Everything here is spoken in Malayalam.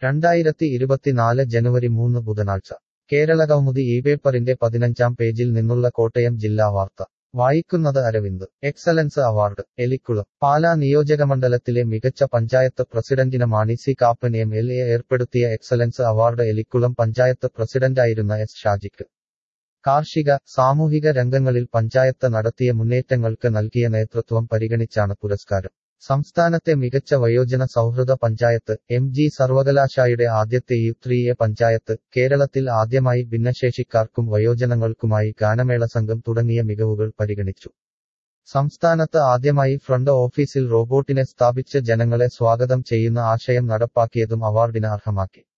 രണ്ടായിരത്തി ഇരുപത്തിനാല് ജനുവരി മൂന്ന് ബുധനാഴ്ച കേരളകൗമുദി ഈ പേപ്പറിന്റെ പതിനഞ്ചാം പേജിൽ നിന്നുള്ള കോട്ടയം ജില്ലാ വാർത്ത വായിക്കുന്നത് അരവിന്ദ് എക്സലൻസ് അവാർഡ് എലിക്കുളം പാലാ നിയോജകമണ്ഡലത്തിലെ മികച്ച പഞ്ചായത്ത് പ്രസിഡന്റിന് Mani C Kappan M L A ഏർപ്പെടുത്തിയ എക്സലൻസ് അവാർഡ് എലിക്കുളം പഞ്ചായത്ത് പ്രസിഡന്റായിരുന്ന എസ് ഷാജിക്ക് കാർഷിക സാമൂഹിക രംഗങ്ങളിൽ പഞ്ചായത്ത് നടത്തിയ മുന്നേറ്റങ്ങൾക്ക് നൽകിയ നേതൃത്വം പരിഗണിച്ചാണ് പുരസ്കാരം സംസ്ഥാനത്തെ മികച്ച വയോജന സൗഹൃദ പഞ്ചായത്ത് എം ജി സർവകലാശാലയുടെ ആദ്യത്തെ യു ത്രീ എ പഞ്ചായത്ത് കേരളത്തിൽ ആദ്യമായി ഭിന്നശേഷിക്കാർക്കും വയോജനങ്ങൾക്കുമായി ഗാനമേള സംഘം തുടങ്ങിയ മികവുകൾ പരിഗണിച്ചു സംസ്ഥാനത്ത് ആദ്യമായി ഫ്രണ്ട് ഓഫീസിൽ റോബോട്ടിനെ സ്ഥാപിച്ച് ജനങ്ങളെ സ്വാഗതം ചെയ്യുന്ന ആശയം നടപ്പാക്കിയതും അവാർഡിന് അർഹമാക്കി